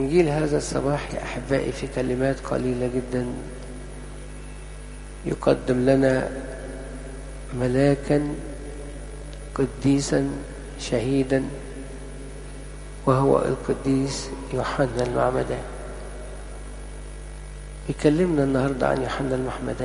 إنجيل هذا الصباح يا أحبائي في كلمات قليلة جدا يقدم لنا ملاكا قديسا شهيدا وهو القديس يوحنا المعمدان يكلمنا النهاردة عن يوحنا المعمدان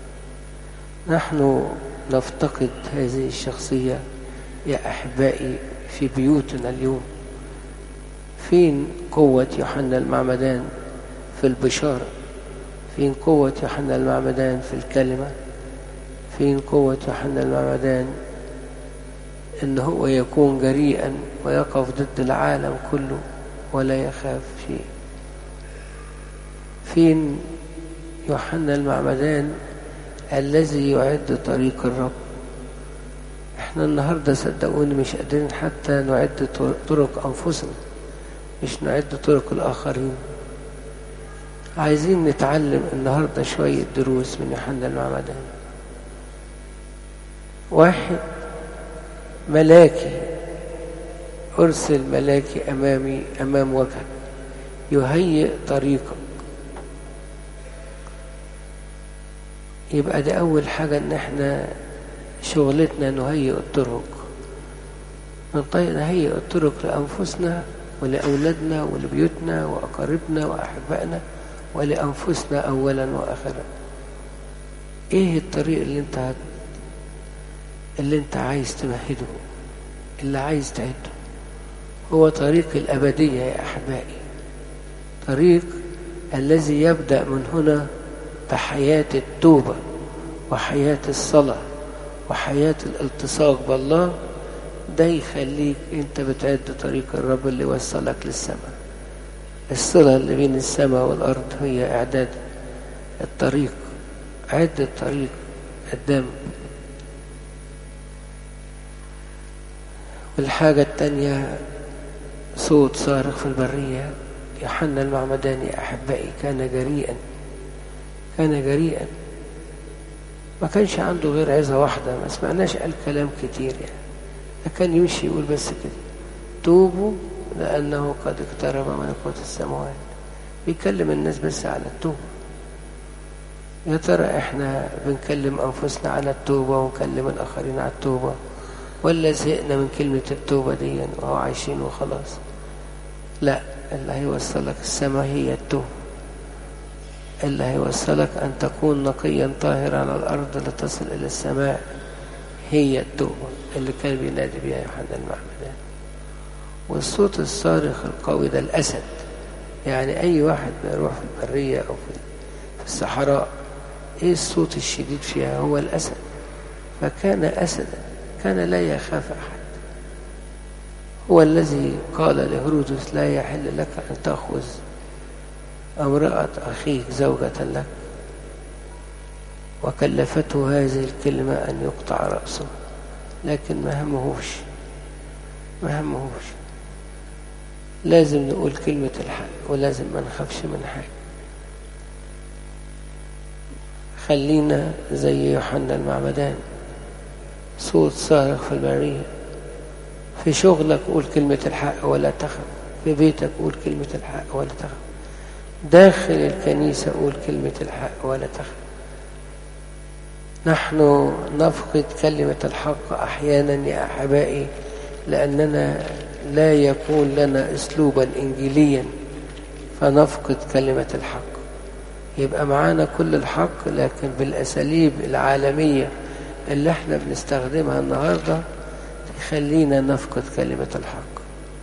نحن نفتقد هذه الشخصية يا أحبائي في بيوتنا اليوم فين قوة يوحنا المعمدان في البشارة فين قوة يوحنا المعمدان في الكلمة فين قوة يوحنا المعمدان ان هو يكون جريئا ويقف ضد العالم كله ولا يخاف شيء فين يوحنا المعمدان الذي يعد طريق الرب احنا النهارده صدقوني مش قادرين حتى نعد طرق انفسنا مش نعد طرق الاخرين عايزين نتعلم النهارده شويه دروس من يوحنا المعمدان واحد ملاكي أرسل ملاكي أمامي أمام وجهك يهيئ طريقك يبقى ده أول حاجة إن إحنا شغلتنا نهيئ الطرق نهيئ الطرق لأنفسنا ولأولادنا ولبيوتنا وأقاربنا وأحبائنا ولأنفسنا أولا وآخرا إيه الطريق اللي أنت هت... اللي أنت عايز تمهده اللي عايز تعده هو طريق الأبدية يا أحبائي طريق الذي يبدأ من هنا بحياة التوبة وحياة الصلاة وحياة الالتصاق بالله ده يخليك انت بتعد طريق الرب اللي وصلك للسماء الصلة اللي بين السماء والأرض هي إعداد الطريق عد الطريق قدام والحاجة التانية صوت صارخ في البرية يوحنا المعمداني أحبائي كان جريئا كان جريئا ما كانش عنده غير عظة واحدة ما سمعناش قال كلام كتير يعني كان يمشي يقول بس كده توبوا لأنه قد اقترب ملكوت السماوات بيكلم الناس بس على التوبة يا ترى احنا بنكلم أنفسنا على التوبة ونكلم الآخرين على التوبة ولا زهقنا من كلمة التوبة دي وهو عايشين وخلاص لا اللي هيوصلك السماء هي التوبة اللي هيوصلك أن تكون نقيا طاهرا على الأرض لتصل إلى السماء هي التوبة اللي كان بينادي بها يوحنا المعمدان والصوت الصارخ القوي ده الأسد يعني أي واحد بيروح في البرية أو في الصحراء إيه الصوت الشديد فيها هو الأسد فكان أسدا كان لا يخاف أحد هو الذي قال لهرودس لا يحل لك أن تأخذ امرأة أخيك زوجة لك وكلفته هذه الكلمة أن يقطع رأسه لكن ما همهوش ما همهوش لازم نقول كلمة الحق ولازم ما نخافش من حاجة خلينا زي يوحنا المعمدان صوت صارخ في البرية في شغلك قول كلمة الحق ولا تخف في بيتك قول كلمة الحق ولا تخف داخل الكنيسة قول كلمة الحق ولا تخف نحن نفقد كلمة الحق أحيانا يا أحبائي لأننا لا يكون لنا أسلوبا إنجيليا فنفقد كلمة الحق يبقى معانا كل الحق لكن بالأساليب العالمية اللي احنا بنستخدمها النهاردة تخلينا نفقد كلمة الحق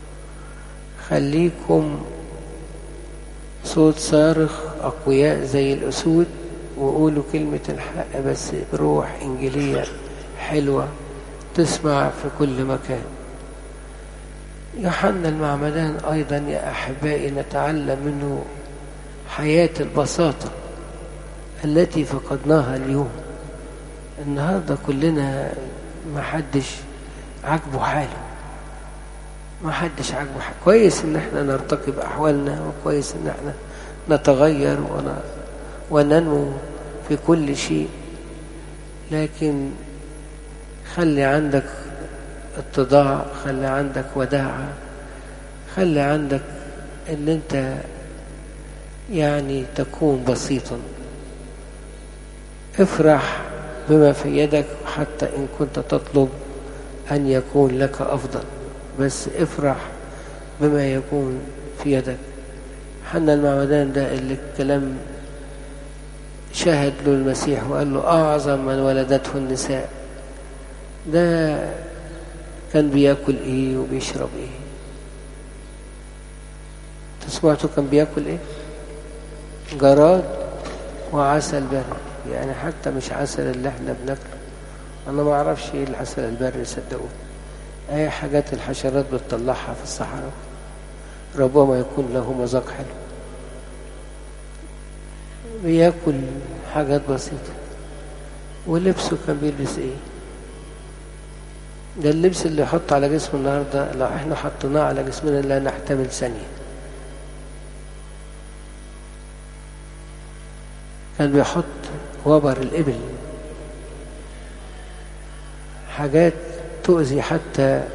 خليكم صوت صارخ أقوياء زي الأسود وقولوا كلمة الحق بس بروح إنجيلية حلوة تسمع في كل مكان يوحنا المعمدان أيضا يا أحبائي نتعلم منه حياة البساطة التي فقدناها اليوم النهاردة كلنا ما حدش عاجبه حاله ما حدش عاجبه حاله كويس ان احنا نرتقي بأحوالنا وكويس ان احنا نتغير ون... وننمو في كل شيء لكن خلي عندك اتضاع خلي عندك وداعة خلي عندك ان انت يعني تكون بسيطا افرح بما في يدك حتى ان كنت تطلب ان يكون لك افضل بس افرح بما يكون في يدك حنا المعمدان ده اللي الكلام شهد له المسيح وقال له أعظم من ولدته النساء ده كان بياكل ايه وبيشرب ايه تسمعته كان بياكل ايه جراد وعسل بري يعني حتى مش عسل اللي احنا بناكله انا ما اعرفش ايه العسل البري صدقوني اي حاجات الحشرات بتطلعها في الصحراء ربما يكون له مذاق حلو بياكل حاجات بسيطة ولبسه كان بيلبس ايه ده اللبس اللي يحط على جسمه النهاردة لو احنا حطيناه على جسمنا لا نحتمل ثانية كان بيحط وبر الإبل حاجات تؤذي حتى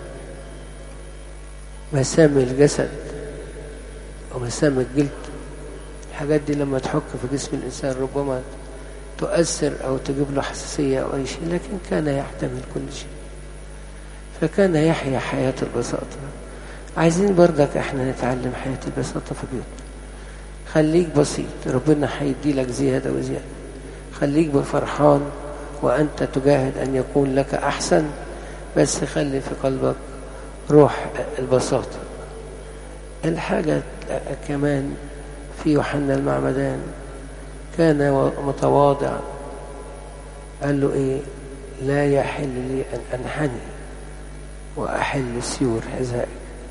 مسام الجسد ومسام الجلد الحاجات دي لما تحك في جسم الإنسان ربما تؤثر أو تجيب له حساسية أو أي شيء لكن كان يحتمل كل شيء فكان يحيا حياة البساطة عايزين برضك احنا نتعلم حياة البساطة في بيوتنا خليك بسيط ربنا هيدي لك زيادة وزيادة خليك بفرحان وأنت تجاهد أن يكون لك أحسن بس خلي في قلبك روح البساطة الحاجة كمان في يوحنا المعمدان كان متواضع قال له ايه لا يحل لي ان انحني واحل سيور حذائك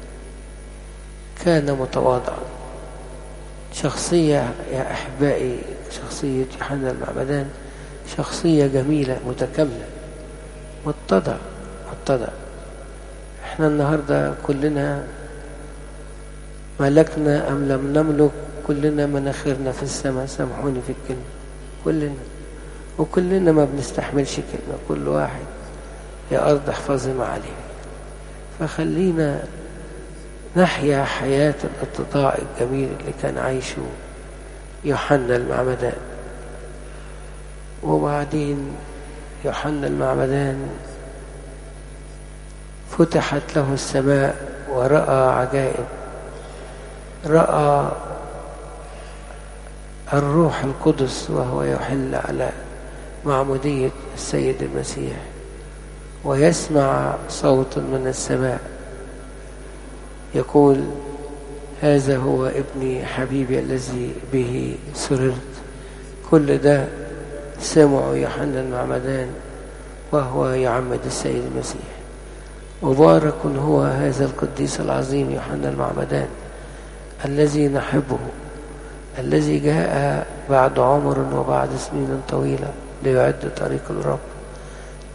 كان متواضعا شخصية يا أحبائي شخصية يوحنا المعمدان شخصية جميلة متكاملة متضع متضع احنا النهاردة كلنا ملكنا أم لم نملك كلنا مناخيرنا في السماء سامحوني في الكلمة كلنا وكلنا ما بنستحملش كلمة كل واحد يا أرض احفظي ما عليه فخلينا نحيا حياة الاتضاع الجميل اللي كان عايشه يوحنا المعمدان وبعدين يوحنا المعمدان فتحت له السماء ورأى عجائب رأى الروح القدس وهو يحل على معمودية السيد المسيح ويسمع صوت من السماء يقول هذا هو ابني حبيبي الذي به سررت كل ده سمعوا يوحنا المعمدان وهو يعمد السيد المسيح مبارك هو هذا القديس العظيم يوحنا المعمدان الذي نحبه الذي جاء بعد عمر وبعد سنين طويلة ليعد طريق الرب